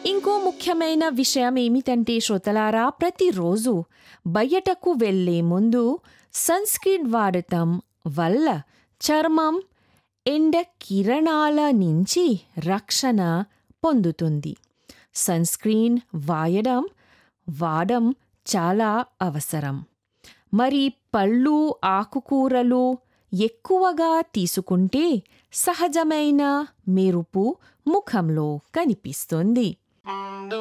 ఇంకో ముఖ్యమైన విషయం ఏమిటంటే శ్రోతలారా ప్రతిరోజు బయటకు వెళ్ళే ముందు సన్స్క్రీన్ వాడటం వల్ల చర్మం ఎండ కిరణాల నుంచి రక్షణ పొందుతుంది సన్స్క్రీన్ వాయడం వాడడం చాలా అవసరం మరి పళ్ళు ఆకుకూరలు ఎక్కువగా తీసుకుంటే సహజమైన మెరుపు ముఖంలో కనిపిస్తుంది